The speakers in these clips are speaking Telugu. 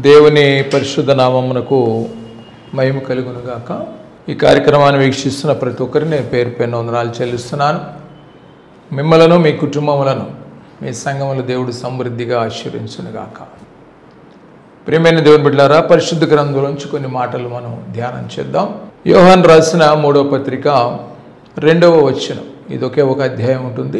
దేవుని పరిశుద్ధ నామమునకు మహిమ కలుగునుగాక ఈ కార్యక్రమాన్ని వీక్షిస్తున్న ప్రతి ఒక్కరిని నేను పేరు పేరున వందనాలు చెల్లిస్తున్నాను మిమ్మలను మీ కుటుంబములను మీ సంఘములు దేవుడు సమృద్ధిగా ఆశీర్వించునుగాక ప్రియమైన దేవుని బిడ్డారా పరిశుద్ధ గ్రంథంలోంచి కొన్ని మాటలు మనం ధ్యానం చేద్దాం యోహాన్ రాసిన మూడవ పత్రిక రెండవ వచనం ఇది ఒకే ఒక అధ్యాయం ఉంటుంది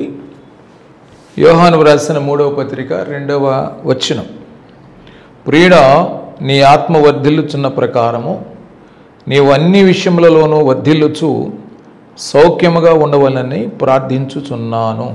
యోహాను రాసిన మూడవ పత్రిక రెండవ వచనం ప్రియుడ నీ ఆత్మ వర్ధిల్లుచున్న ప్రకారము నీవు అన్ని విషయములలోనూ వర్ధిల్లుచు సౌఖ్యముగా ఉండవలని ప్రార్థించుచున్నాను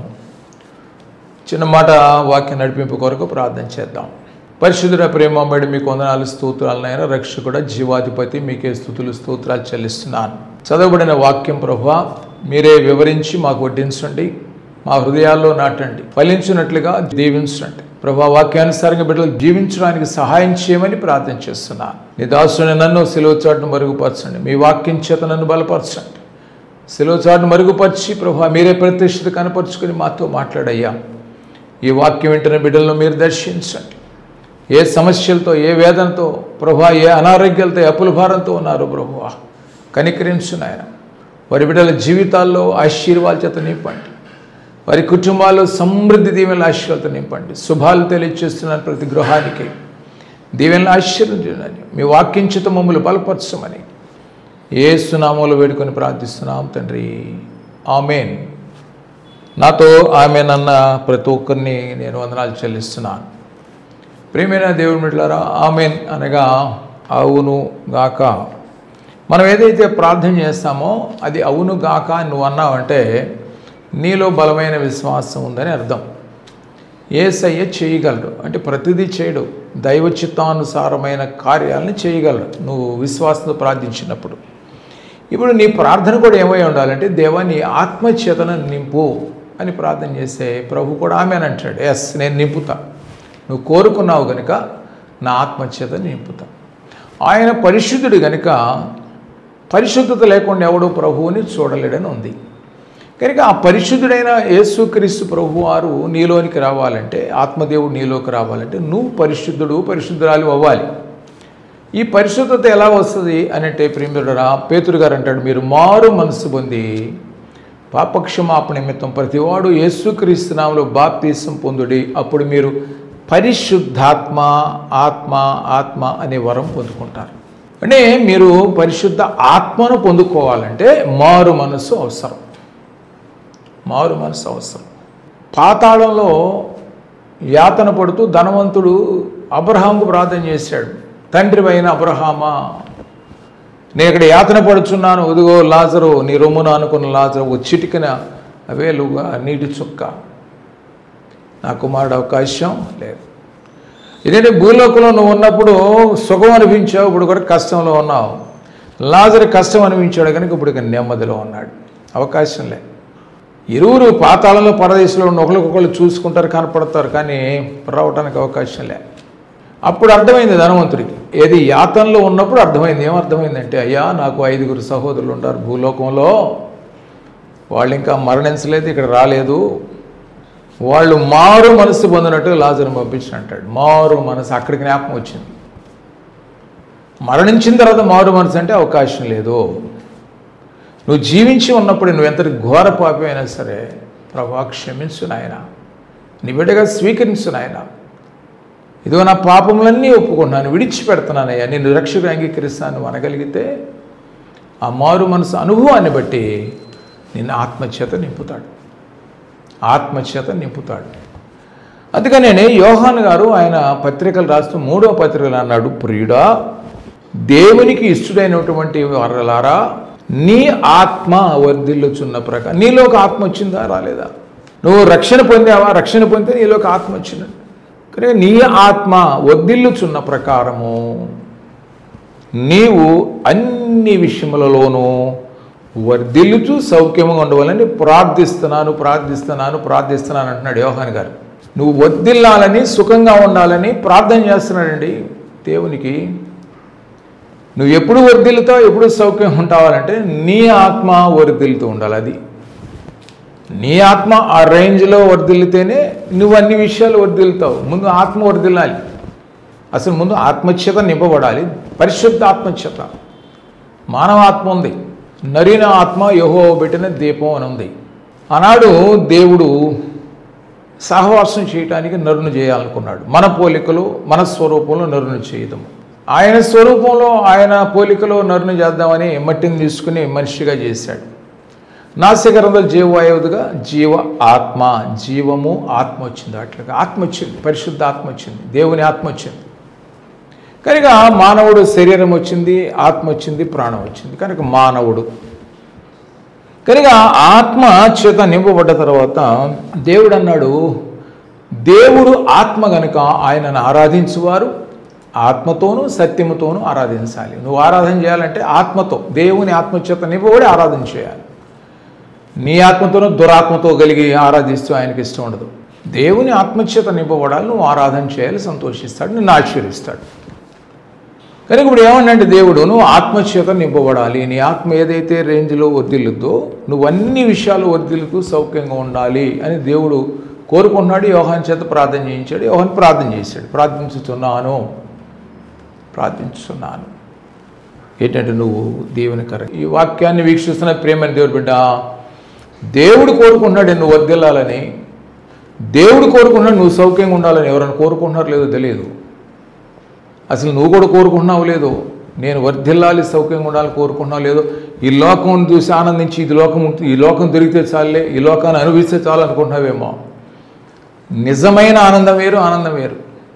చిన్న మాట వాక్య నడిపింపు కొరకు ప్రార్థన చేద్దాం పరిశుద్ధుడ ప్రేమబడి మీకు వందనాలు స్తోత్రాలనైనా రక్షకుడ జీవాధిపతి మీకే స్థుతులు స్తోత్రాలు చెల్లిస్తున్నాను చదవబడిన వాక్యం ప్రభా మీరే వివరించి మాకు వడ్డించండి మా హృదయాల్లో నాటండి ఫలించినట్లుగా దీవించండి ప్రభా వాక్యానుసారంగా బిడ్డలు జీవించడానికి సహాయం చేయమని ప్రార్థన చేస్తున్నాను నీ దాసుని నన్ను సెలవు చాటును మరుగుపరచండి మీ వాక్యం చేత నన్ను బలపరచండి సెలవు చాటును మరుగుపరిచి ప్రభా మీరే ప్రత్యక్షత కనపరుచుకుని మాతో మాట్లాడయ్యా ఈ వాక్యం వింటున్న బిడ్డలను మీరు దర్శించండి ఏ సమస్యలతో ఏ వేదనతో ప్రభా ఏ అనారోగ్యాలతో ఏ అప్పుల భారంతో ఉన్నారు ప్రభువా కనికరించు నాయన వారి బిడ్డల జీవితాల్లో ఆశీర్వాద చేత నింపండి వారి కుటుంబాల్లో సమృద్ధి దీవెనల ఆశీర్వాదం నింపండి శుభాలు తెలియచేస్తున్నాను ప్రతి గృహానికి దీవెనల ఆశీర్వదించండి మీ వాక్యం చేత మమ్మల్ని బలపరచమని ఏ సునామూలు వేడుకొని ప్రార్థిస్తున్నాం తండ్రి ఆమెన్ నాతో ఆమె నన్న ప్రతి ఒక్కరిని నేను వందనాలు చెల్లిస్తున్నాను ప్రేమైన దేవుని బిడ్డలారా ఆమెన్ అనగా అవును గాక మనం ఏదైతే ప్రార్థన చేస్తామో అది అవును గాక అని నువ్వు అన్నావంటే నీలో బలమైన విశ్వాసం ఉందని అర్థం ఏసయ్య చేయగలడు అంటే ప్రతిదీ చేయడు దైవ చిత్తానుసారమైన కార్యాలను చేయగలడు నువ్వు విశ్వాసంతో ప్రార్థించినప్పుడు ఇప్పుడు నీ ప్రార్థన కూడా ఏమై ఉండాలంటే దేవా నీ ఆత్మచేతన నింపు అని ప్రార్థన చేస్తే ప్రభు కూడా ఆమె అని అంటాడు ఎస్ నేను నింపుతా నువ్వు కోరుకున్నావు కనుక నా ఆత్మచేత నింపుతా ఆయన పరిశుద్ధుడు కనుక పరిశుద్ధత లేకుండా ఎవడో ప్రభువుని చూడలేడని ఉంది కనుక ఆ పరిశుద్ధుడైన యేసుక్రీస్తు ప్రభు వారు నీలోనికి రావాలంటే ఆత్మదేవుడు నీలోకి రావాలంటే నువ్వు పరిశుద్ధుడు పరిశుద్ధురాలు అవ్వాలి ఈ పరిశుద్ధత ఎలా వస్తుంది అని అంటే ప్రేమిడురా పేతురు గారు అంటాడు మీరు మారు మనసు పొంది పాపక్షమాపణ నిమిత్తం ప్రతివాడు యేసుక్రీస్తు నామలో బాప్తీసం పొందుడి అప్పుడు మీరు పరిశుద్ధాత్మ ఆత్మ ఆత్మ అనే వరం పొందుకుంటారు అంటే మీరు పరిశుద్ధ ఆత్మను పొందుకోవాలంటే మారు మనసు అవసరం మారు మనసు అవసరం పాతాళంలో యాతన పడుతూ ధనవంతుడు అబ్రహాంకు ప్రార్థన చేశాడు తండ్రి అయిన అబ్రహామా నేను ఇక్కడ యాతన పడుచున్నాను ఉదిగో లాజరు నీ రొమ్మున అనుకున్న లాజరు ఓ చిటికిన వేలుగా నీటి చుక్క నా కుమారుడు అవకాశం లేదు ఇదేంటి భూలోకంలో నువ్వు ఉన్నప్పుడు సుఖం అనిపించావు ఇప్పుడు కూడా కష్టంలో ఉన్నావు లాజరు కష్టం అనిపించాడు కనుక ఇప్పుడు ఇక నెమ్మదిలో ఉన్నాడు అవకాశం లేదు ఇరువురు పాతాళంలో పరదేశంలో ఉన్న ఒకరికొకరు చూసుకుంటారు కనపడతారు కానీ రావడానికి అవకాశం లే అప్పుడు అర్థమైంది ధనవంతుడికి ఏది యాతనలో ఉన్నప్పుడు అర్థమైంది ఏం అర్థమైందంటే అయ్యా నాకు ఐదుగురు సహోదరులు ఉంటారు భూలోకంలో వాళ్ళు ఇంకా మరణించలేదు ఇక్కడ రాలేదు వాళ్ళు మారు మనసు పొందినట్టు లాజర్ని పంపించిన అంటాడు మారు మనసు అక్కడికి జ్ఞాపకం వచ్చింది మరణించిన తర్వాత మారు మనసు అంటే అవకాశం లేదు నువ్వు జీవించి ఉన్నప్పుడు నువ్వు ఎంత ఘోర పాపి అయినా సరే ప్రభా క్షమించు నాయన నీ బిడ్డగా స్వీకరించు నాయన ఇదిగో నా పాపములన్నీ ఒప్పుకున్నాను విడిచిపెడుతున్నానయ్యా నేను రక్షకుడు అంగీకరిస్తాను అనగలిగితే ఆ మారు మనసు అనుభవాన్ని బట్టి నిన్ను ఆత్మచేత నింపుతాడు ఆత్మచేత నింపుతాడు అందుకనే యోహాన్ గారు ఆయన పత్రికలు రాస్తూ మూడో పత్రికలు అన్నాడు ప్రియుడా దేవునికి ఇష్టడైనటువంటి వరలారా నీ ఆత్మ వర్ధిల్లుచున్న ప్రకారం నీలోకి ఆత్మ వచ్చిందా రాలేదా నువ్వు రక్షణ పొందావా రక్షణ పొందితే నీలోకి ఆత్మ వచ్చింది కనుక నీ ఆత్మ వర్ధిల్లుచున్న ప్రకారము నీవు అన్ని విషయములలోనూ వర్ధిల్లుచు సౌఖ్యముగా ఉండవాలని ప్రార్థిస్తున్నాను ప్రార్థిస్తున్నాను ప్రార్థిస్తున్నాను అంటున్నాడు యోహాన్ గారు నువ్వు వర్ధిల్లాలని సుఖంగా ఉండాలని ప్రార్థన చేస్తున్నాడండి దేవునికి నువ్వు ఎప్పుడు వర్ధిల్లుతావు ఎప్పుడు సౌఖ్యం ఉంటావాలంటే నీ ఆత్మ వర్ధిల్లుతూ ఉండాలి అది నీ ఆత్మ ఆ రేంజ్లో వర్ధిల్లితేనే నువ్వు అన్ని విషయాలు వర్ధిల్లుతావు ముందు ఆత్మ వర్ధిల్లాలి అసలు ముందు ఆత్మచ్యత నింపబడాలి పరిశుద్ధ ఆత్మచ్యత మానవ ఆత్మ ఉంది నరిన ఆత్మ యహో పెట్టిన దీపం అని ఉంది ఆనాడు దేవుడు సహవాసం చేయటానికి నరుని చేయాలనుకున్నాడు మన పోలికలు మన స్వరూపంలో నరుని చేయదము ఆయన స్వరూపంలో ఆయన పోలికలో నరుని చేద్దామని మట్టిని తీసుకుని మనిషిగా చేశాడు నాసికరంలో జీవవాయువుగా జీవ ఆత్మ జీవము ఆత్మ వచ్చింది అట్లాగా ఆత్మ వచ్చింది పరిశుద్ధ ఆత్మ వచ్చింది దేవుని ఆత్మ వచ్చింది కనుక మానవుడు శరీరం వచ్చింది ఆత్మ వచ్చింది ప్రాణం వచ్చింది కనుక మానవుడు కనుక ఆత్మ చేత నింపబడ్డ తర్వాత దేవుడు అన్నాడు దేవుడు ఆత్మ గనుక ఆయనను ఆరాధించువారు ఆత్మతోనూ సత్యముతోనూ ఆరాధించాలి నువ్వు ఆరాధన చేయాలంటే ఆత్మతో దేవుని ఆత్మచేత నింపబడి ఆరాధన చేయాలి నీ ఆత్మతోనూ దురాత్మతో కలిగి ఆరాధిస్తూ ఆయనకి ఇష్టం ఉండదు దేవుని ఆత్మచేత నింపబడాలి నువ్వు ఆరాధన చేయాలి సంతోషిస్తాడు నిన్ను ఆశీర్విస్తాడు కనుక ఇప్పుడు ఏమన్నంటే దేవుడు నువ్వు ఆత్మచేత నింపబడాలి నీ ఆత్మ ఏదైతే రేంజ్లో వర్దిల్లుద్దో నువ్వు అన్ని విషయాలు వర్దిల్లుతూ సౌఖ్యంగా ఉండాలి అని దేవుడు కోరుకున్నాడు యోహాన్ చేత ప్రార్థన చేయించాడు యోహాన్ ప్రార్థన చేశాడు ప్రార్థించుతున్నాను ప్రార్థించుతున్నాను ఏంటంటే నువ్వు దేవుని కర ఈ వాక్యాన్ని వీక్షిస్తున్న ప్రేమని దేవుడు బిడ్డ దేవుడు కోరుకున్నాడు నువ్వు వర్దిల్లాలని దేవుడు కోరుకున్నాడు నువ్వు సౌఖ్యంగా ఉండాలని ఎవరైనా కోరుకుంటున్నారో లేదో తెలియదు అసలు నువ్వు కూడా కోరుకుంటున్నావు లేదో నేను వర్ధిల్లాలి సౌఖ్యంగా ఉండాలి కోరుకుంటున్నావు లేదో ఈ లోకం చూసి ఆనందించి ఇది లోకం ఉంటుంది ఈ లోకం దొరికితే చాలే ఈ లోకాన్ని అనుభవిస్తే చాలు అనుకుంటున్నావేమో నిజమైన ఆనందం వేరు ఆనందం వేరు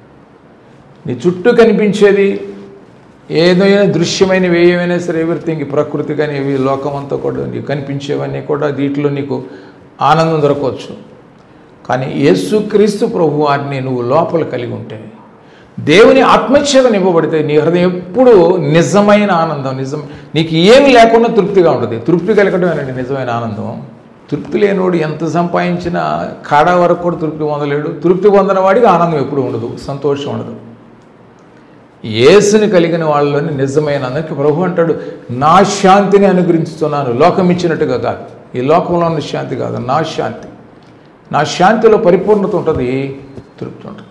నీ చుట్టూ కనిపించేది ఏదైనా దృశ్యమైనవి ఏవైనా సరే ఎవ్రీథింగ్ ఈ ప్రకృతి కానీ ఇవి లోకం అంతా కూడా నీకు కనిపించేవన్నీ కూడా వీటిలో నీకు ఆనందం దొరకవచ్చు కానీ యేసుక్రీస్తు ప్రభు వారిని నువ్వు లోపల కలిగి ఉంటే దేవుని ఆత్మచేత నింపబడితే నీ హృదయం ఎప్పుడు నిజమైన ఆనందం నిజం నీకు ఏమి లేకుండా తృప్తిగా ఉంటుంది తృప్తి కలగటమేనండి నిజమైన ఆనందం తృప్తి లేనివాడు ఎంత సంపాదించినా కాడా వరకు కూడా తృప్తి పొందలేడు తృప్తి పొందిన వాడికి ఆనందం ఎప్పుడు ఉండదు సంతోషం ఉండదు యేసుని కలిగిన వాళ్ళని నిజమైన అందుకే ప్రభు అంటాడు నా శాంతిని అనుగ్రహించుతున్నాను లోకం ఇచ్చినట్టుగా కాదు ఈ లోకంలో ఉన్న శాంతి కాదు నా శాంతి నా శాంతిలో పరిపూర్ణత ఉంటుంది తృప్తి ఉంటుంది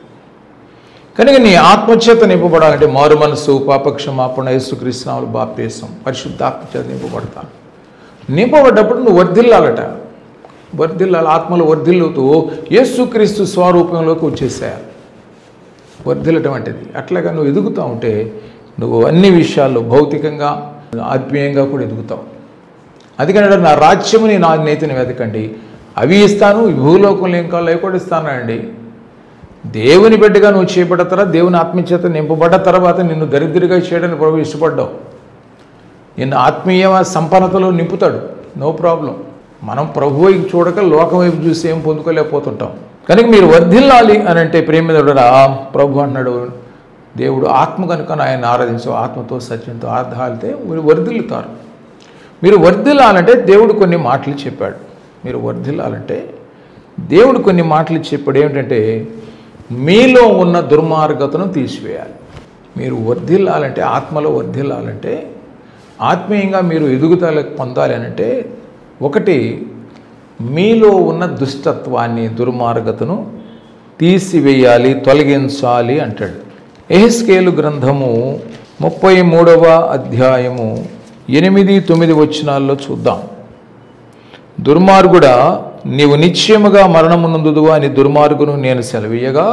కనుక నీ ఆత్మచేత నింపబడాలంటే మారు మనసు పాపక్షమాపణ యేసుక్రీస్తునాములు బాప్తీసం పరిశుద్ధ ఆత్మచేత నింపబడతాను నింపబడ్డప్పుడు నువ్వు వర్ధిల్లాలట వర్ధిల్లాలి ఆత్మలో వర్ధిల్లుతూ యేసుక్రీస్తు స్వరూపంలోకి వచ్చేసేయాలి వర్ధిల్లటం అంటేది అట్లాగా నువ్వు ఎదుగుతూ ఉంటే నువ్వు అన్ని విషయాల్లో భౌతికంగా ఆత్మీయంగా కూడా ఎదుగుతావు అందుకని నా రాజ్యముని నా నేతిని వెతకండి అవి ఇస్తాను ఈ భూలోకంలో ఏం కావాలో అవి కూడా ఇస్తానండి దేవుని బిడ్డగా నువ్వు చేపడ్డ తర్వాత దేవుని ఆత్మీయత నింపబడ్డ తర్వాత నిన్ను దరిద్రగా చేయడానికి ప్రభు ఇష్టపడ్డావు నిన్ను ఆత్మీయ సంపన్నతలో నింపుతాడు నో ప్రాబ్లం మనం ప్రభు వైపు చూడక లోకం వైపు చూసి ఏం పొందుకోలేకపోతుంటాం కనుక మీరు వర్ధిల్లాలి అని అంటే ప్రేమిదుడా ప్రభు అన్నాడు దేవుడు ఆత్మ కనుక ఆయన ఆరాధించు ఆత్మతో సత్యంతో ఆరాధితే మీరు వర్ధిల్లుతారు మీరు వర్ధిల్లాలంటే దేవుడు కొన్ని మాటలు చెప్పాడు మీరు వర్ధిల్లాలంటే దేవుడు కొన్ని మాటలు చెప్పాడు ఏమిటంటే మీలో ఉన్న దుర్మార్గతను తీసివేయాలి మీరు వర్ధిల్లాలంటే ఆత్మలో వర్ధిల్లాలంటే ఆత్మీయంగా మీరు ఎదుగుదల పొందాలి అంటే ఒకటి మీలో ఉన్న దుష్టత్వాన్ని దుర్మార్గతను తీసివేయాలి తొలగించాలి అంటాడు ఎహెస్కేలు గ్రంథము ముప్పై మూడవ అధ్యాయము ఎనిమిది తొమ్మిది వచనాల్లో చూద్దాం దుర్మార్గుడా నీవు నిశ్చయముగా మరణమునందుదువా అని దుర్మార్గును నేను సెలవీయగా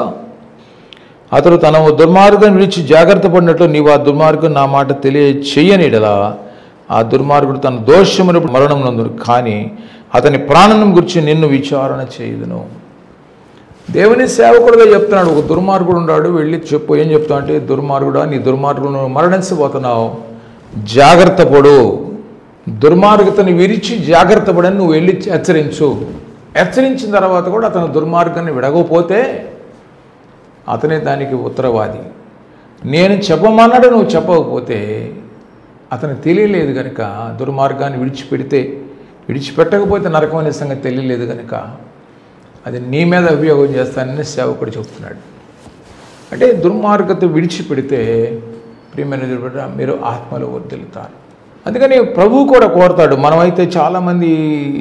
అతడు తన దుర్మార్గం విడిచి జాగ్రత్త పడినట్లు నీవు ఆ దుర్మార్గం నా మాట తెలియ చెయ్యనిడలా ఆ దుర్మార్గుడు తన దోషమును మరణం నందును కానీ అతని ప్రాణం గురించి నిన్ను విచారణ చేయదును దేవుని సేవకుడుగా చెప్తున్నాడు ఒక దుర్మార్గుడు ఉన్నాడు వెళ్ళి చెప్పు ఏం చెప్తా అంటే దుర్మార్గుడా నీ దుర్మార్గుడు మరణించబోతున్నావు జాగ్రత్త పడు దుర్మార్గతని విరిచి జాగ్రత్త పడని నువ్వు వెళ్ళి హెచ్చరించు హెచ్చరించిన తర్వాత కూడా అతను దుర్మార్గాన్ని విడగపోతే అతనే దానికి ఉత్తరవాది నేను చెప్పమన్నాడు నువ్వు చెప్పకపోతే అతను తెలియలేదు కనుక దుర్మార్గాన్ని విడిచిపెడితే విడిచిపెట్టకపోతే నరకం అనే సంగతి తెలియలేదు కనుక అది నీ మీద అభియోగం చేస్తానని సేవకుడు చెప్తున్నాడు అంటే దుర్మార్గత విడిచిపెడితే ప్రియమైన దేవుడు బిడ్డ, మీరు ఆత్మలో వర్దిల్లుతారు అందుకని ప్రభు కూడా కోరతాడు మనమైతే చాలామంది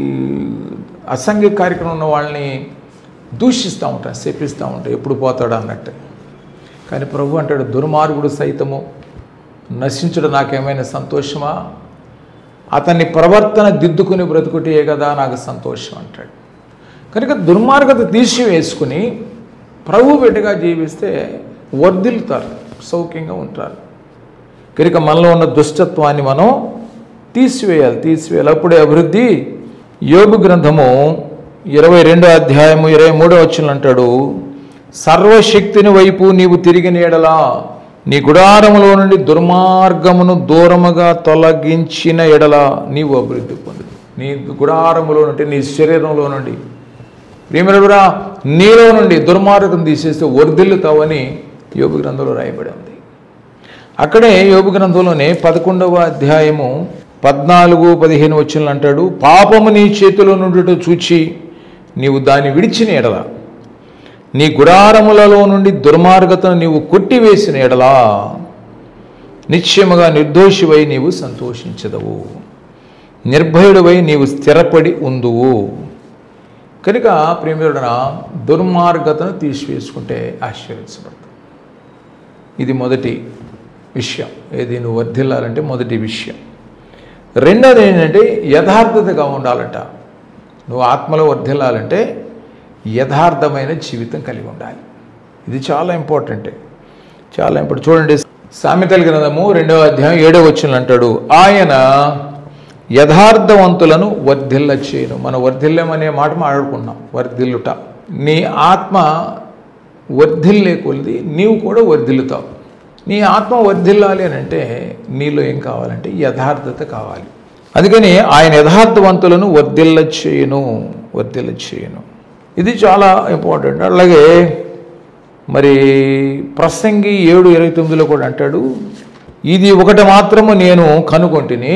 అసంఘిక కార్యక్రమం ఉన్న వాళ్ళని దూషిస్తూ ఉంటాం శపిస్తూ ఉంటాం ఎప్పుడు పోతాడు అన్నట్టు కానీ ప్రభు అంటాడు దుర్మార్గుడు సైతము నశించడం నాకేమైనా సంతోషమా అతన్ని ప్రవర్తన దిద్దుకుని బ్రతుకుటే కదా నాకు సంతోషం అంటాడు కనుక దుర్మార్గత తీసివేసుకుని ప్రభు బిడ్డగా జీవిస్తే వర్ధిల్లుతారు సౌఖ్యంగా ఉంటారు కనుక మనలో ఉన్న దుష్టత్వాన్ని మనం తీసివేయాలి తీసివేయాలి అప్పుడే అభివృద్ధి యోగు గ్రంథము ఇరవై రెండో అధ్యాయము ఇరవై మూడో వచ్చిన అంటాడు సర్వశక్తిని వైపు నీవు తిరిగిన ఎడలా నీ గుడారములో నుండి దుర్మార్గమును దూరముగా తొలగించిన ఎడల నీవు అభివృద్ధి పొందు నీ గుడారములో నుండి నీ శరీరంలో నుండి ప్రియమరురా నీలో నుండి దుర్మార్గం తీసేస్తే వర్ధిల్లుతావని యోగు గ్రంథంలో రాయబడి ఉంది అక్కడే యోగు గ్రంథంలోనే పదకొండవ అధ్యాయము పద్నాలుగు పదిహేను వచ్చిన అంటాడు పాపము నీ చేతిలో నుండి చూచి నీవు దాన్ని విడిచిన ఎడల నీ గుడారములలో నుండి దుర్మార్గతను నీవు కొట్టివేసిన ఎడలా నిశ్చయముగా నిర్దోషివై నీవు సంతోషించదవు నిర్భయుడివై నీవు స్థిరపడి ఉందువు కనుక ప్రేమియుడన దుర్మార్గతను తీసివేసుకుంటే ఆశ్చర్యించబడతావు ఇది మొదటి విషయం ఏది నువ్వు వర్ధిల్లాలంటే మొదటి విషయం రెండోది ఏంటంటే యథార్థతగా ఉండాలట నువ్వు ఆత్మలో వర్ధిల్లాలంటే యథార్థమైన జీవితం కలిగి ఉండాలి ఇది చాలా ఇంపార్టెంట్ చాలా ఇంపార్టెంట్ చూడండి సామెతల గ్రంథము రెండవ అధ్యాయం ఏడవ వచ్చిన అంటాడు ఆయన యథార్థవంతులను వర్ధిల్ల చేయను మనం వర్ధిల్లేమనే మాట మాట్లాడుకున్నాం వర్ధిల్లుట నీ ఆత్మ వర్ధిల్లే కొలిది నీవు కూడా వర్ధిల్లుతావు నీ ఆత్మ వర్ధిల్లాలి అని అంటే నీలో ఏం కావాలంటే యథార్థత కావాలి అందుకని ఆయన యథార్థవంతులను వర్ధిల్ల చేయను వర్ధిల్ల చేయను ఇది చాలా ఇంపార్టెంట్ అలాగే మరి ప్రసంగి ఏడు ఇరవై తొమ్మిదిలో కూడా అంటాడు ఇది ఒకటి మాత్రము నేను కనుగొంటిని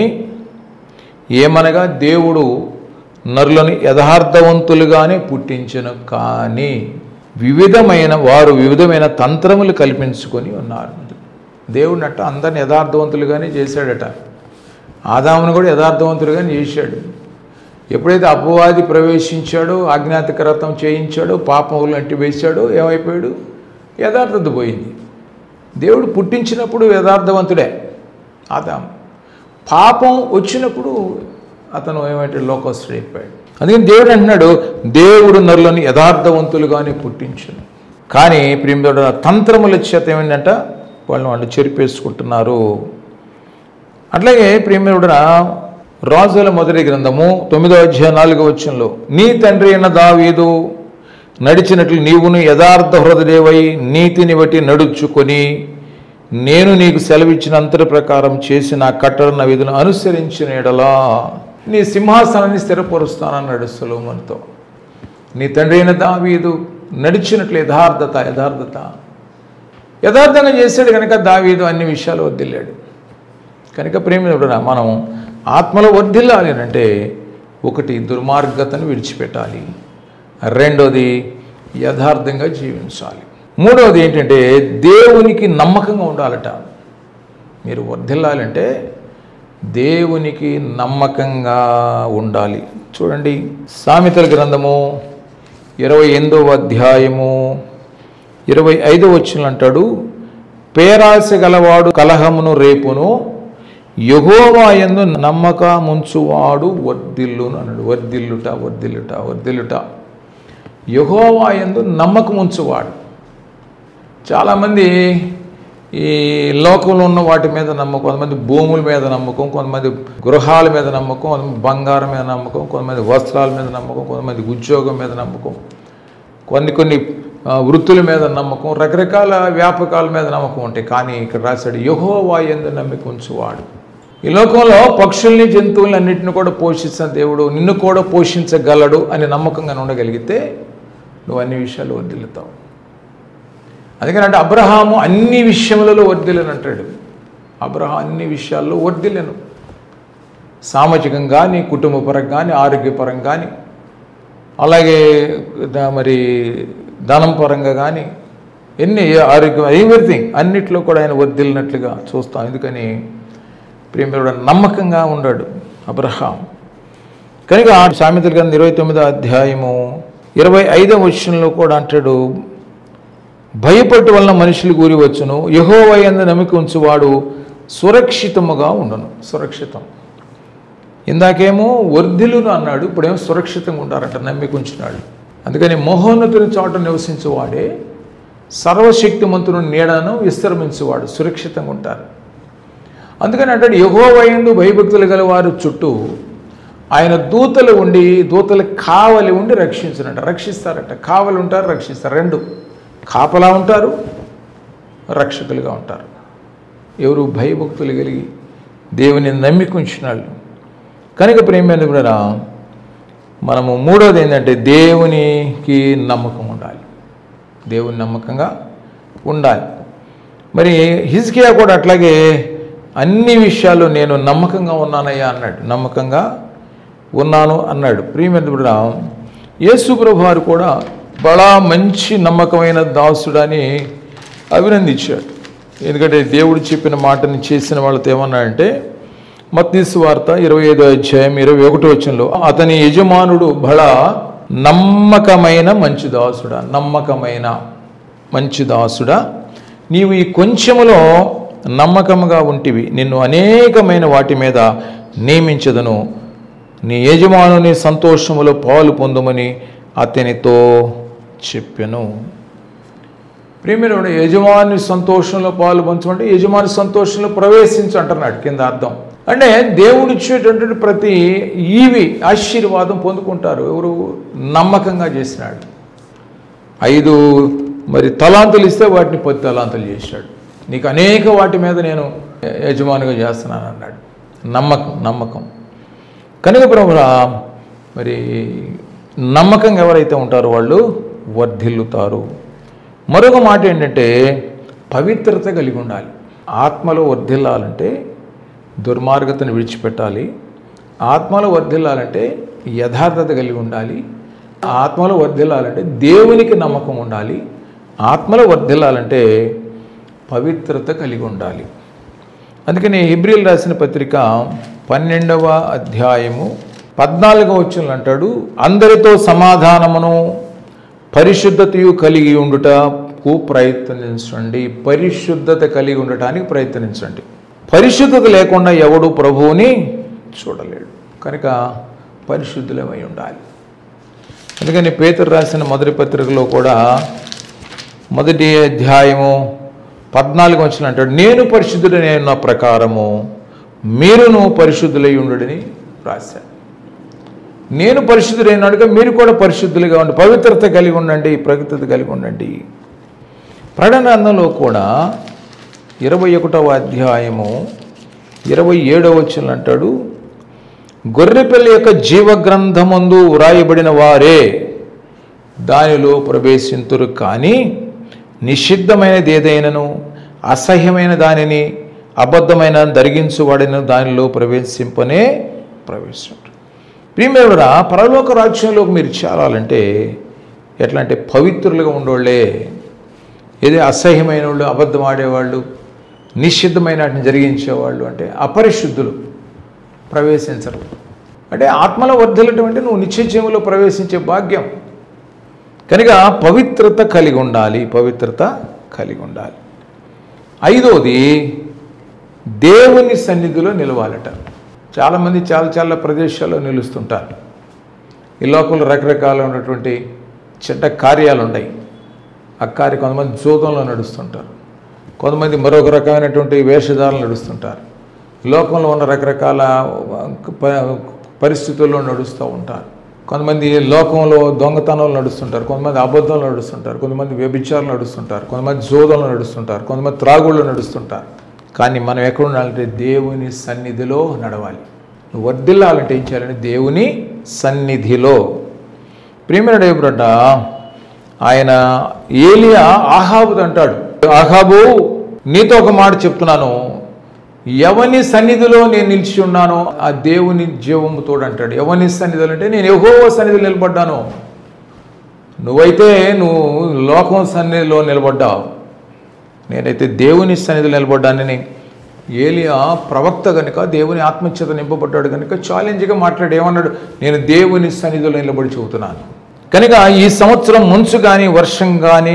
ఏమనగా దేవుడు నరులను యథార్థవంతులుగానే పుట్టించను కానీ వివిధమైన వారు వివిధమైన తంత్రములు కల్పించుకొని ఉన్నారు దేవుడినట్ట అందరిని యథార్థవంతులుగానే చేశాడట ఆదామును కూడా యథార్థవంతులుగానే చేశాడు ఎప్పుడైతే అపవాది ప్రవేశించాడో అజ్ఞాతకరత్వం చేయించాడో పాపములు అంటి వేశాడో ఏమైపోయాడు యథార్థత పోయింది దేవుడు పుట్టించినప్పుడు యథార్థవంతుడే ఆదాము పాపం వచ్చినప్పుడు అతను ఏమంటే లోకస్తుడు అయిపోయాడు అందుకని దేవుడు అంటున్నాడు దేవుడు నరులను యథార్థవంతులుగానే పుట్టించును కానీ ప్రేమితోడ తంత్రముల చేత ఏమైందంట వాళ్ళని వాళ్ళు చెరిపేసుకుంటున్నారు అట్లాగే ప్రేమితుడన రాజుల మొదటి గ్రంథము తొమ్మిదో అధ్యాయ నాలుగో వచ్చంలో నీ తండ్రి అయిన దావీదు నడిచినట్లు నీవును యథార్థ హృదయవై నీతిని బట్టి నడుచుకొని నేను నీకు సెలవిచ్చిన అంతటి ప్రకారం చేసిన కట్టడన విధులను అనుసరించిన ఎడలా నీ సింహాసనాన్ని స్థిరపరుస్తానన్నాడు సులోమన్తో నీ తండ్రి అయిన దావీదు నడిచినట్లు యథార్థత యథార్థత యథార్థంగా చేశాడు కనుక దావీదు అన్ని విషయాలు వదిలాడు కనుక ప్రేమికుడు మనం ఆత్మలో వర్ధిల్లాలి అని అంటే ఒకటి దుర్మార్గతను విడిచిపెట్టాలి రెండోది యథార్థంగా జీవించాలి మూడవది ఏంటంటే దేవునికి నమ్మకంగా ఉండాలట మీరు వర్ధిల్లాలంటే దేవునికి నమ్మకంగా ఉండాలి చూడండి సామెతల గ్రంథము ఇరవై ఎనిమిదవ అధ్యాయము ఇరవై ఐదవ వచ్చిన అంటాడు పేరాశ గలవాడు కలహమును రేపును యహోవా యందు నమ్మకముంచువాడు వర్ధిల్లును అన్నాడు వర్ధిల్లుట వర్ధిల్లుట వర్ధిల్లుట యహోవా యందు నమ్మకముంచువాడు చాలామంది ఈ లోకంలో ఉన్న వాటి మీద నమ్మకం కొంతమంది భూముల మీద నమ్మకం కొంతమంది గృహాల మీద నమ్మకం కొంతమంది బంగారం మీద నమ్మకం కొంతమంది వస్త్రాల మీద నమ్మకం కొంతమంది ఉద్యోగం మీద నమ్మకం కొన్ని కొన్ని ఆ, వృత్తుల మీద నమ్మకం రకరకాల వ్యాపకాల మీద నమ్మకం ఉంటాయి కానీ ఇక్కడ రాశాడు యహోవా ఎందు నమ్మిక ఉంచువాడు ఈ లోకంలో పక్షుల్ని జంతువుల్ని అన్నింటిని కూడా పోషించిన దేవుడు నిన్ను కూడా పోషించగలడు అని నమ్మకంగా ఉండగలిగితే నువ్వు అన్ని విషయాలు వదిలుతావు అందుకని అంటే అబ్రహాము అన్ని విషయములలో వర్ధిల్లను అంటాడు అబ్రహాం అన్ని విషయాల్లో వర్ధిల్లను సామాజికంగా కానీ కుటుంబపరంగా కానీ ఆరోగ్యపరంగా కానీ అలాగే ద- మరి ధనం పరంగా కానీ ఎన్ని ఆరోగ్యం ఎవ్రీథింగ్ అన్నిట్లో కూడా ఆయన వర్ధిల్లినట్లుగా చూస్తాం ఎందుకని ప్రేమికుడు నమ్మకంగా ఉన్నాడు అబ్రహాం కనుక ఆ సామెతల గ్రంథం ఇరవై తొమ్మిదో అధ్యాయము ఇరవై ఐదవ వచనంలో కూడా అంటాడు భయపట్టు వలన మనుషులు కూరి వచ్చును యహోవయందు నమ్మిక ఉంచువాడు సురక్షితముగా ఉండను సురక్షితం ఇందాకేమో వర్ధిలును అన్నాడు ఇప్పుడేమో సురక్షితంగా ఉంటారంట నమ్మిక ఉంచినాడు అందుకని మహోన్నతుని చోట నివసించువాడే సర్వశక్తిమంతుని నీడను విశ్రమించువాడు సురక్షితంగా ఉంటారు అందుకని అంటాడు యహోవయందు భయభక్తులు గల వారు చుట్టూ ఆయన దూతలు ఉండి దూతలు కావలి ఉండి రక్షించనంట రక్షిస్తారట కావలి ఉంటారు రక్షిస్తారు రెండు కాపలా ఉంటారు రక్షకులుగా ఉంటారు ఎవరు భయభక్తులు కలిగి దేవుని నమ్మిక ఉంచిన వాళ్ళు కనుక ప్రేమైన కూడా మనము మూడోది ఏంటంటే దేవునికి నమ్మకం ఉండాలి దేవుని నమ్మకంగా ఉండాలి మరి హిజ్కియా కూడా అట్లాగే అన్ని విషయాల్లో నేను నమ్మకంగా ఉన్నానయ్యా అన్నాడు నమ్మకంగా ఉన్నాను అన్నాడు ప్రియమిత్రుడు యేసు ప్రభు వారు కూడా బడా మంచి నమ్మకమైన దాసుడని అభినందించాడు ఎందుకంటే దేవుడు చెప్పిన మాటని చేసిన వాళ్ళతో ఏమన్నాడంటే మత్తీసు వార్త ఇరవై ఐదో అధ్యాయం ఇరవై ఒకటో వచ్చంలో అతని యజమానుడు బడా నమ్మకమైన మంచి దాసుడా నమ్మకమైన మంచి దాసుడా నీవు ఈ కొంచెములో నమ్మకముగా ఉంటివి నిన్ను అనేకమైన వాటి మీద నియమించదను నీ యజమానుని సంతోషములో పాలు పొందమని అతనితో చెప్పెను ప్రియమైన యజమాని సంతోషంలో పాలు పంచమంటే యజమాని సంతోషంలో ప్రవేశించు అంటున్నాడు కింద అర్థం అంటే దేవుడు ఇచ్చేటటువంటి ప్రతి ఈవి ఆశీర్వాదం పొందుకుంటారు ఎవరు నమ్మకంగా చేసినాడు ఐదు మరి తలాంతులు ఇస్తే వాటిని పది తలాంతులు చేశాడు నీకు అనేక వాటి మీద నేను యజమానిగా చేస్తున్నాను అన్నాడు నమ్మకం నమ్మకం కనుక ప్రభురా మరి నమ్మకంగా ఎవరైతే ఉంటారో వాళ్ళు వర్ధిల్లుతారు మరొక మాట ఏంటంటే పవిత్రత కలిగి ఉండాలి ఆత్మలో వర్ధిల్లాలంటే దుర్మార్గతను విడిచిపెట్టాలి ఆత్మలో వర్ధిల్లాలంటే యథార్థత కలిగి ఉండాలి ఆత్మలో వర్ధిల్లాలంటే దేవునికి నమ్మకం ఉండాలి ఆత్మలో వర్ధిల్లాలంటే పవిత్రత కలిగి ఉండాలి అందుకని హిబ్రిల్ రాసిన పత్రిక పన్నెండవ అధ్యాయము పద్నాలుగవ వచ్చిన అంటాడు అందరితో సమాధానమును పరిశుద్ధతయు కలిగి ఉండుటకు ప్రయత్నించండి పరిశుద్ధత కలిగి ఉండటానికి ప్రయత్నించండి పరిశుద్ధత లేకుండా ఎవడు ప్రభువుని చూడలేడు కనుక పరిశుద్ధులమై ఉండాలి అందుకని పేతురు రాసిన మొదటి పత్రికలో కూడా మొదటి అధ్యాయము పద్నాలుగు వచ్చిన అంటాడు నేను పరిశుద్ధుడనే ఉన్న ప్రకారము మీరును పరిశుద్ధులై ఉండుడని రాశాడు నేను పరిశుద్ధుడైనాడుగా మీరు కూడా పరిశుద్ధులుగా ఉండి పవిత్రత కలిగి ఉండండి ప్రకృతి కలిగి ఉండండి ప్రకటనంలో కూడా ఇరవై ఒకటవ అధ్యాయము ఇరవై ఏడవ వచ్చిన అంటాడు గొర్రెపిల్ల యొక్క జీవగ్రంథమందు వ్రాయబడిన వారే దానిలో ప్రవేశింతురు కానీ నిషిద్ధమైనది ఏదైనను అసహ్యమైన దానిని అబద్ధమైన దరిగించువాడిన దానిలో ప్రవేశింపనే ప్రవేశించు ప్రియమేవరా పరలోక రాజ్యంలోకి మీరు చేరాలంటే ఎట్లా అంటే పవిత్రులుగా ఉండోళ్ళే ఏదే అసహ్యమైన వాళ్ళు అబద్ధం ఆడేవాళ్ళు నిషిద్ధమైన వాటిని జరిగించేవాళ్ళు అంటే అపరిశుద్ధులు ప్రవేశించరు అంటే ఆత్మలో వర్ధలటం అంటే నువ్వు నిత్య జీవంలో ప్రవేశించే భాగ్యం కనుక పవిత్రత కలిగి ఉండాలి పవిత్రత కలిగి ఉండాలి ఐదోది దేవుని సన్నిధిలో నిలవాలట చాలామంది చాలా చాలా ప్రదేశాల్లో నిలుస్తుంటారు ఈ లోకంలో రకరకాల ఉన్నటువంటి చెడ్డ కార్యాలు ఉన్నాయి ఆ కార్య కొంతమంది జూతంలో నడుస్తుంటారు కొంతమంది మరొక రకమైనటువంటి వేషధారలు నడుస్తుంటారు లోకంలో ఉన్న రకరకాల ప- పరిస్థితుల్లో నడుస్తూ ఉంటారు కొంతమంది లోకంలో దొంగతనంలో నడుస్తుంటారు కొంతమంది అబద్ధంలో నడుస్తుంటారు కొంతమంది వ్యభిచారాలు నడుస్తుంటారు కొంతమంది జోదంలో నడుస్తుంటారు కొంతమంది త్రాగుళ్ళు నడుస్తుంటారు కానీ మనం ఎక్కడ ఉండాలంటే దేవుని సన్నిధిలో నడవాలి నువ్వు వర్ధిల్లాలంటే ఏం చేయాలంటే దేవుని సన్నిధిలో ప్రేమడేపురట ఆయన ఏలియా ఆహాబుతో అంటాడు ఆహాబు నీతో ఒక మాట చెప్తున్నాను ఎవని సన్నిధిలో నేను నిలిచి ఉన్నానో ఆ దేవుని జీవము తోడు అంటాడు ఎవని సన్నిధిలో అంటే నేను ఎహో సన్నిధిలో నిలబడ్డాను నువ్వైతే నువ్వు లోకం సన్నిధిలో నిలబడ్డావు నేనైతే దేవుని సన్నిధిలో నిలబడ్డానని ఏలియా ప్రవక్త కనుక దేవుని ఆత్మచేత నింపబడ్డాడు కనుక ఛాలెంజ్గా మాట్లాడు ఏమన్నాడు నేను దేవుని సన్నిధిలో నిలబడి చెబుతున్నాను కనుక ఈ సంవత్సరం మంచు కానీ వర్షం కానీ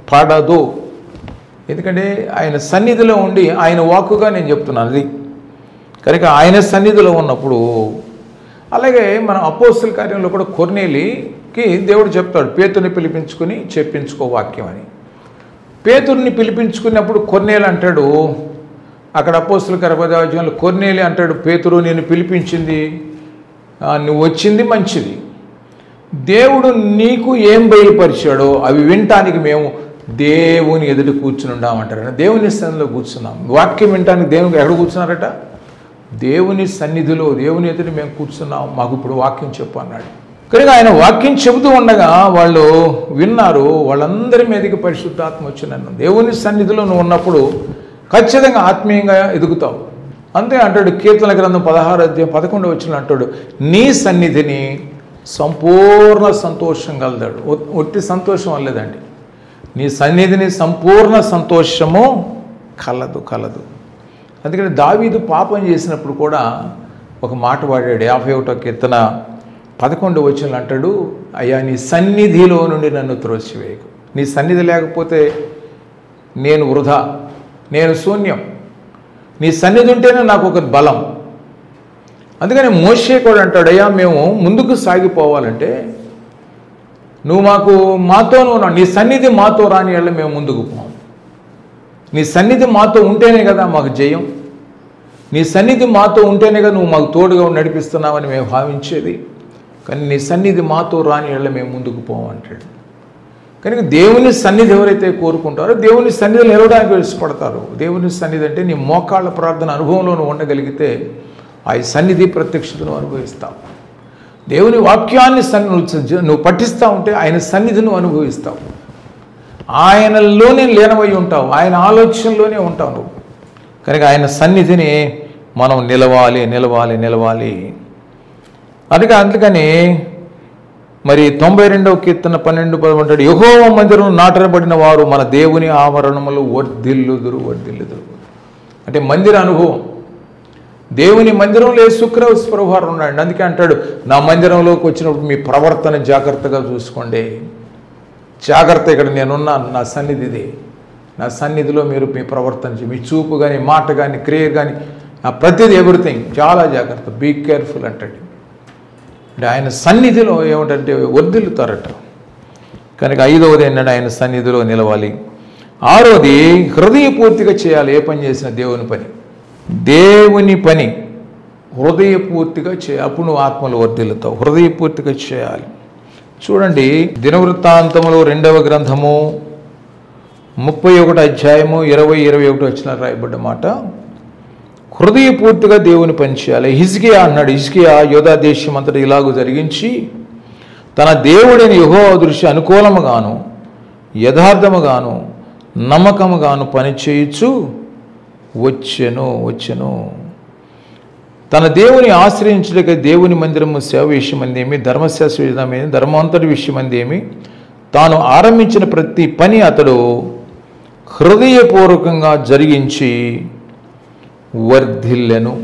పడదు ఎందుకంటే ఆయన సన్నిధిలో ఉండి ఆయన వాక్కుగా నేను చెప్తున్నాను అది కనుక ఆయన సన్నిధిలో ఉన్నప్పుడు అలాగే మన అపోస్తుల కార్యంలో కూడా కొర్నేలికి దేవుడు చెప్తాడు పేతుని పిలిపించుకుని చెప్పించుకో వాక్యం అని పేతుర్ని పిలిపించుకున్నప్పుడు కొర్నేలు అంటాడు అక్కడ అపోస్తుల కరపదాజ్యంలో కొర్నేలి అంటాడు పేతురు నేను పిలిపించింది ఆ, నువ్వు వచ్చింది మంచిది దేవుడు నీకు ఏం బయలుపరిచాడో అవి వినటానికి మేము దేవుని ఎదుట కూర్చుని ఉన్నామంటారు దేవుని సన్నిధిలో కూర్చున్నాం వాక్యం వినటానికి దేవునికి ఎక్కడ కూర్చున్నారట దేవుని సన్నిధిలో దేవుని ఎదుట మేము కూర్చున్నాం మాకు ఇప్పుడు వాక్యం చెప్పు అన్నాడు కనుక ఆయన వాక్యం చెబుతూ ఉండగా వాళ్ళు విన్నారు వాళ్ళందరి మీదకి పరిశుద్ధాత్మ వచ్చినాను దేవుని సన్నిధిలో నువ్వు ఉన్నప్పుడు ఖచ్చితంగా ఆత్మీయంగా ఎదుగుతావు అంతే అంటాడు కీర్తన గ్రంథం పదహారు అధ్యాయం పదకొండు వచ్చిన అంటాడు నీ సన్నిధిని సంపూర్ణ సంతోషం కలదాడు ఒ- ఒట్టి సంతోషం అల్లేదండి నీ సన్నిధిని సంపూర్ణ సంతోషము కలదు కలదు అందుకని దావీదు పాపం చేసినప్పుడు కూడా ఒక మాట వాడాడు యాభై ఒకటో కీర్తన పదకొండు వచ్చిన అంటాడు అయ్యా నీ సన్నిధిలో నుండి నన్ను త్రోసివేయకు నీ సన్నిధి లేకపోతే నేను వృధా నేను శూన్యం నీ సన్నిధి ఉంటేనే నాకు ఒక బలం అందుకని మోషే కూడా అంటాడు అయ్యా మేము ముందుకు సాగిపోవాలంటే నువ్వు మాకు మాతోనే ఉన్నావు నీ సన్నిధి మాతో రాని వాళ్ళ మేము ముందుకు పోం నీ సన్నిధి మాతో ఉంటేనే కదా మాకు జయం నీ సన్నిధి మాతో ఉంటేనే కదా నువ్వు మాకు తోడుగా నడిపిస్తున్నావని మేము భావించేది కానీ నీ సన్నిధి మాతో రాని వాళ్ళ మేము ముందుకు పోం అంటాడు కనుక దేవుని సన్నిధి ఎవరైతే కోరుకుంటారో దేవుని సన్నిధిలో నిలవడానికి ఇష్టపడతారు దేవుని సన్నిధి అంటే నీ మోకాళ్ళ ప్రార్థన అనుభవంలో నువ్వు ఉండగలిగితే ఆ సన్నిధి ప్రత్యక్షతను అనుభవిస్తావు దేవుని వాక్యాన్ని సన్ని నువ్వు నువ్వు పఠిస్తూ ఉంటే ఆయన సన్నిధిని అనుభవిస్తావు ఆయనలోనే లీనమై ఉంటావు ఆయన ఆలోచనలోనే ఉంటావు నువ్వు కనుక ఆయన సన్నిధిని మనం నిలవాలి నిలవాలి నిలవాలి అందుకే అందుకని మరి తొంభై రెండవ కీర్తన పన్నెండు పదమంటాడు యహోవ మందిరం నాటబడిన వారు మన దేవుని ఆవరణములు వర్ధిల్లుదురు వర్ధిల్లుదురు అంటే మందిర అనుభవం దేవుని మందిరంలో శుక్ర ప్రభువారు ఉన్నాడు అందుకే అంటాడు నా మందిరంలోకి వచ్చినప్పుడు మీ ప్రవర్తన జాగ్రత్తగా చూసుకోండి జాగ్రత్త ఇక్కడ నేనున్నాను నా సన్నిధి ఇది నా సన్నిధిలో మీరు మీ ప్రవర్తన చే- మీ చూపు కానీ మాట కానీ క్రియ కానీ ఆ ప్రతిదీ ఎవ్రీథింగ్ చాలా జాగ్రత్త బీ కేర్ఫుల్ అంటాడు అంటే ఆయన సన్నిధిలో ఏమిటంటే వర్ధిల్లుతారట కనుక ఐదవది ఏంటంటే ఆయన సన్నిధిలో నిలవాలి ఆరోది హృదయపూర్తిగా చేయాలి ఏ పని చేసిన దేవుని పని దేవుని పని హృదయపూర్తిగా చేయాలి అప్పుడు నువ్వు ఆత్మలో వర్ధిల్లుతావు హృదయపూర్తిగా చేయాలి చూడండి దినవృత్తాంతములు రెండవ గ్రంథము ముప్పై ఒకటి అధ్యాయము ఇరవై ఇరవై ఒకటి వచ్చిన రాయబడ్డ మాట హృదయపూర్తిగా దేవుని పని చేయాలి హిజ్కియా అన్నాడు హిజ్కియా యోధా దేశం అంతటా ఇలాగూ జరిగించి తన దేవుడిని యుహో దృష్టి అనుకూలముగాను యథార్థముగాను నమ్మకముగాను పనిచేయచ్చు వచ్చెను వచ్చెను తన దేవుని ఆశ్రయించడానికి దేవుని మందిరము సేవ విషయమందేమి ధర్మశాస్త్ర విషయమేమి ధర్మాంతటి విషయమందేమి తాను ఆరంభించిన ప్రతి పని అతడు హృదయపూర్వకంగా జరిగించి వర్ధిల్లెను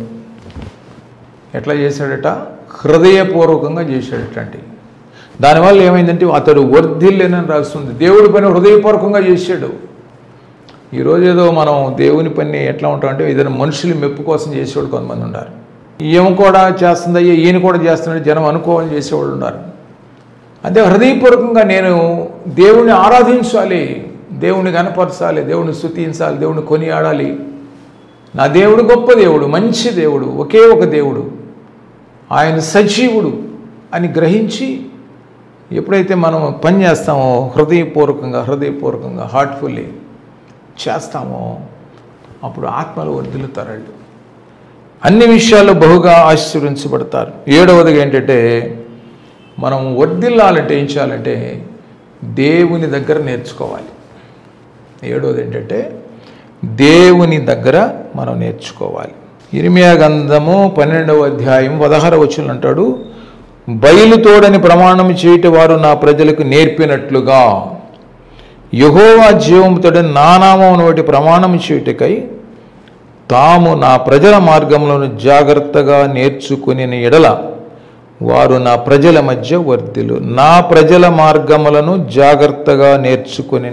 ఎట్లా చేశాడట హృదయపూర్వకంగా చేశాడట అంటే దానివల్ల ఏమైందంటే అతడు వర్ధిల్లెనని రాస్తుంది దేవుడి పని హృదయపూర్వకంగా చేశాడు ఈరోజు ఏదో మనం దేవుని పని ఎట్లా ఉంటామంటే ఏదైనా మనుషులు మెప్పు కోసం చేసేవాళ్ళు కొంతమంది ఉన్నారు ఈమె కూడా చేస్తుందయ్యా ఈయన కూడా చేస్తున్నాడు జనం అనుకోవాలని చేసేవాళ్ళు ఉన్నారు అదే హృదయపూర్వకంగా నేను దేవుణ్ణి ఆరాధించాలి దేవుని కనపరచాలి దేవుని స్తుతించాలి దేవుని కొనియాడాలి నా దేవుడు గొప్ప దేవుడు మంచి దేవుడు ఒకే ఒక దేవుడు ఆయన సజీవుడు అని గ్రహించి ఎప్పుడైతే మనం పని చేస్తామో హృదయపూర్వకంగా హృదయపూర్వకంగా హార్ట్ఫుల్లీ చేస్తామో అప్పుడు ఆత్మలో వర్దిల్లుతారు వాళ్ళు అన్ని విషయాల్లో బహుగా ఆశీర్వించబడతారు ఏడవదిగా ఏంటంటే మనం వర్దిల్లాలంటే ఏం చేయాలంటే దేవుని దగ్గర నేర్చుకోవాలి ఏడవది ఏంటంటే దేవుని దగ్గర మనం నేర్చుకోవాలి ఇరిమియా గంధము పన్నెండవ అధ్యాయం పదహార వచ్చిన అంటాడు బయలుతోడని ప్రమాణం చేయట వారు నా ప్రజలకు నేర్పినట్లుగా యహోవా జీవముతోడని నానామమును బట్టి ప్రమాణం చేయుటకై తాము నా ప్రజల మార్గంలోను జాగ్రత్తగా నేర్చుకుని ఎడల వారు నా ప్రజల మధ్య వర్ధిలు నా ప్రజల మార్గములను జాగ్రత్తగా నేర్చుకుని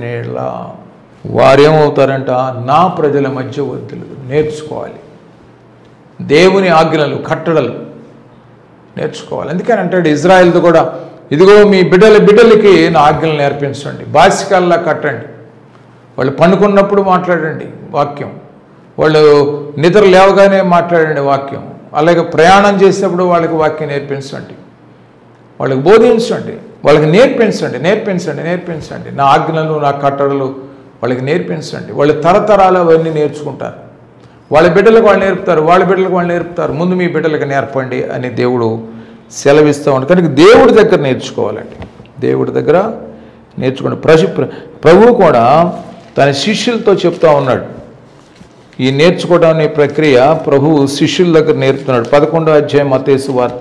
వారేమవుతారంట నా ప్రజల మధ్య వర్ధిలు నేర్చుకోవాలి దేవుని ఆజ్ఞలు కట్టడలు నేర్చుకోవాలి అందుకని అంటాడు ఇజ్రాయెల్తో కూడా ఇదిగో మీ బిడ్డల బిడ్డలకి నా ఆజ్ఞలు నేర్పించండి బాసికల్లా కట్టండి వాళ్ళు పండుకున్నప్పుడు మాట్లాడండి వాక్యం వాళ్ళు నిద్ర లేవగానే మాట్లాడండి వాక్యం అలాగే ప్రయాణం చేసేటప్పుడు వాళ్ళకి వాక్యం నేర్పించండి వాళ్ళకి బోధించండి వాళ్ళకి నేర్పించండి నేర్పించండి నేర్పించండి నా ఆజ్ఞలు నా కట్టడలు వాళ్ళకి నేర్పించండి వాళ్ళు తరతరాలు అవన్నీ నేర్చుకుంటారు వాళ్ళ బిడ్డలకు వాళ్ళు నేర్పుతారు వాళ్ళ బిడ్డలకు వాళ్ళు నేర్పుతారు ముందు మీ బిడ్డలకు నేర్పండి అని దేవుడు సెలవిస్తూ ఉంటాడు కనుక దేవుడి దగ్గర నేర్చుకోవాలండి దేవుడి దగ్గర నేర్చుకోండి ప్రజ ప్రభువు కూడా తన శిష్యులతో చెప్తా ఉన్నాడు ఈ నేర్చుకోవడం అనే ప్రక్రియ ప్రభువు శిష్యుల దగ్గర నేర్పుతున్నాడు పదకొండో అధ్యాయం మతేసు వార్త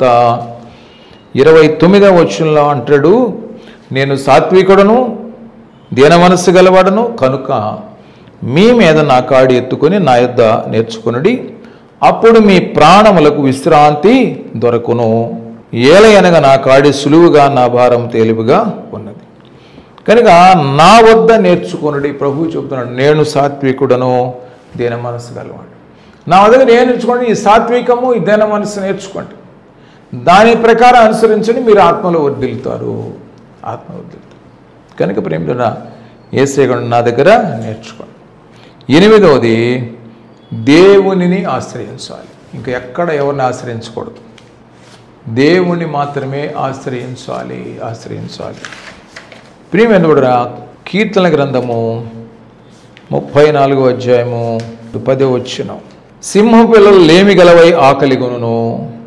ఇరవై తొమ్మిదవ వచనంలో అంటాడు నేను సాత్వికుడను దీన మనస్సు గలవాడను కనుక మీ మీద నా కాడి ఎత్తుకొని నా యొద్ద నేర్చుకునుడి అప్పుడు మీ ప్రాణములకు విశ్రాంతి దొరకును ఏలయనగా నా కాడి సులువుగా నా భారం తేలిపుగా ఉన్నది కనుక నా వద్ద నేర్చుకునుడి ప్రభు చెబుతున్నాడు నేను సాత్వికుడను దీన మనస్సు గలవాడు నా వద్ద నేను నేర్చుకోండి ఈ సాత్వికము ఈ దీన మనస్సు నేర్చుకోండి దాని ప్రకారం అనుసరించండి మీరు ఆత్మలో వర్ధిల్లుతారు ఆత్మ వర్ధిల్లుతారు కనుక ప్రేమిటున్న ఏసేగడు నా దగ్గర నేర్చుకోండి ఎనిమిదవది దేవునిని ఆశ్రయించాలి ఇంకా ఎక్కడ ఎవరిని ఆశ్రయించకూడదు దేవుణ్ణి మాత్రమే ఆశ్రయించాలి ఆశ్రయించాలి ప్రియమైన కూడా కీర్తన గ్రంథము ముప్పై నాలుగో అధ్యాయము పదే వచ్చిన సింహ పిల్లలు లేమి గలవై ఆకలిగొనును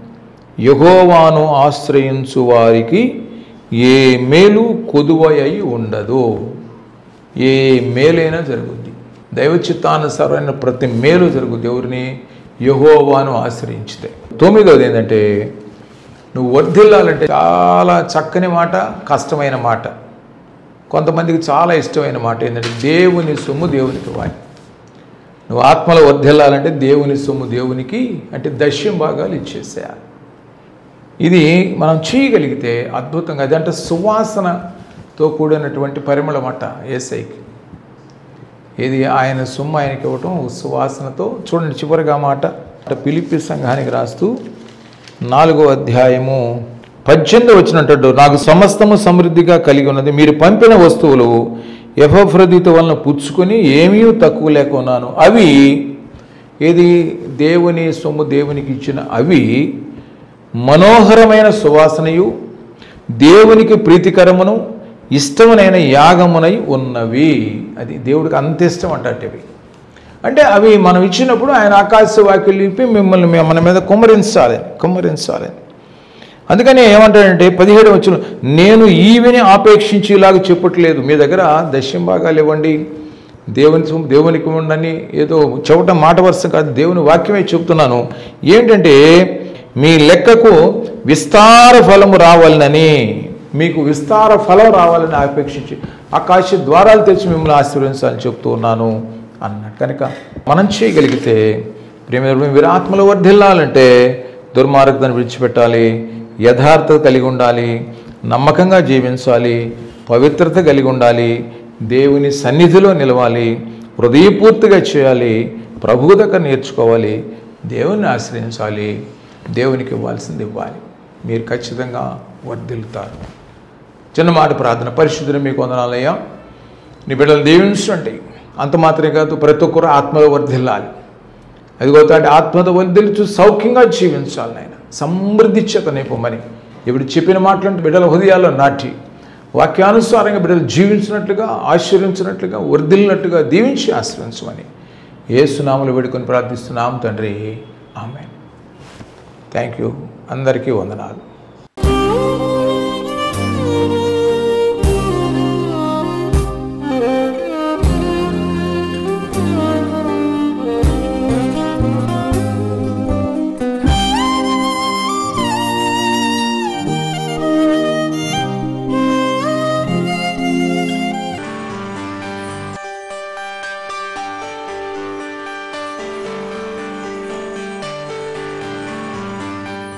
యహోవాను ఆశ్రయించు వారికి ఏ మేలు కొదువై ఉండదు ఏ మేలైనా జరుగుద్ది దైవ చిత్తానుసారమైన ప్రతి మేలు జరుగుద్ది ఎవరిని యహోవాను ఆశ్రయించితే తొమ్మిదవది ఏంటంటే నువ్వు వర్ధిల్లాలంటే చాలా చక్కని మాట కష్టమైన మాట కొంతమందికి చాలా ఇష్టమైన మాట ఏంటంటే దేవుని సొమ్ము దేవునికి ఇవ్వాలి నువ్వు ఆత్మలో వర్ధిల్లాలంటే దేవుని సొమ్ము దేవునికి అంటే దశ్యం భాగాలు ఇచ్చేసేయాలి ఇది మనం చేయగలిగితే అద్భుతంగా అదంటే సువాసనతో కూడినటువంటి పరిమళం అట ఏసైకి ఇది ఆయన సొమ్ము ఆయనకి ఇవ్వటం సువాసనతో చూడండి చివరిగా మాట అట పిలిపి సంఘానికి రాస్తూ నాలుగో అధ్యాయము పద్దెనిమిది వచ్చినట్టు నాకు సమస్తము సమృద్ధిగా కలిగి ఉన్నది మీరు పంపిన వస్తువులు ఎఫ్రదిత వలన పుచ్చుకొని ఏమీ తక్కువ లేకున్నాను అవి ఏది దేవుని సొమ్ము దేవునికి ఇచ్చిన అవి మనోహరమైన సువాసనయు దేవునికి ప్రీతికరమును ఇష్టమునైన యాగమునై ఉన్నవి అది దేవుడికి అంత ఇష్టం అంటవి అంటే అవి మనం ఇచ్చినప్పుడు ఆయన ఆకాశ వాక్యులు ఇప్పి మిమ్మల్ని మే- మన మీద కుమ్మరించాలని కుమ్మరించాలని అందుకని ఏమంటాడంటే పదిహేడు వచ్చిన నేను ఈవిని ఆపేక్షించి ఇలాగ చెప్పట్లేదు మీ దగ్గర దశ్యం భాగాలు ఇవ్వండి దేవుని సొమ్ము దేవునికి ఉండని ఏదో చెవటం మాట వరుస కాదు దేవుని వాక్యమే చెప్తున్నాను ఏంటంటే మీ లెక్కకు విస్తార ఫలము రావాలని మీకు విస్తార ఫలం రావాలని ఆపేక్షించి ఆకాశ ద్వారాలు తెచ్చి మిమ్మల్ని ఆశీర్వదించాలని చెప్తూ ఉన్నాను అన్నట్టు కనుక మనం చేయగలిగితే ప్రేమ మీరు ఆత్మలో వర్ధిల్లాలంటే దుర్మార్గతను విడిచిపెట్టాలి యథార్థత కలిగి ఉండాలి నమ్మకంగా జీవించాలి పవిత్రత కలిగి ఉండాలి దేవుని సన్నిధిలో నిలవాలి హృదయపూర్తిగా చేయాలి ప్రభువు దగ్గర నేర్చుకోవాలి దేవుని ఆశ్రయించాలి దేవునికి ఇవ్వాల్సింది ఇవ్వాలి మీరు ఖచ్చితంగా వర్ధిల్లుతారు చిన్న మాట ప్రార్థన పరిశుద్ధులు మీకు వందనాలయ్యా నీ బిడ్డలు దీవించండి అంత మాత్రమే కాదు ప్రతి ఒక్కరు ఆత్మలో వర్ధిల్లాలి అదిగో తండ్రి ఆత్మతో వర్ధిల్లుచు సౌఖ్యంగా జీవించాలి నాయన సమృద్ధి చేత నింపమని ఇప్పుడు చెప్పిన మాటలంటే బిడ్డల హృదయాల్లో నాటి వాక్యానుసారంగా బిడ్డలు జీవించినట్లుగా ఆశ్చర్యించినట్లుగా వర్ధిల్లినట్టుగా దీవించి ఆశ్రయించమని ఏ సునాములు వేడుకొని ప్రార్థిస్తున్నాం తండ్రి ఆమె థ్యాంక్ యూ అందరికీ వందనాలు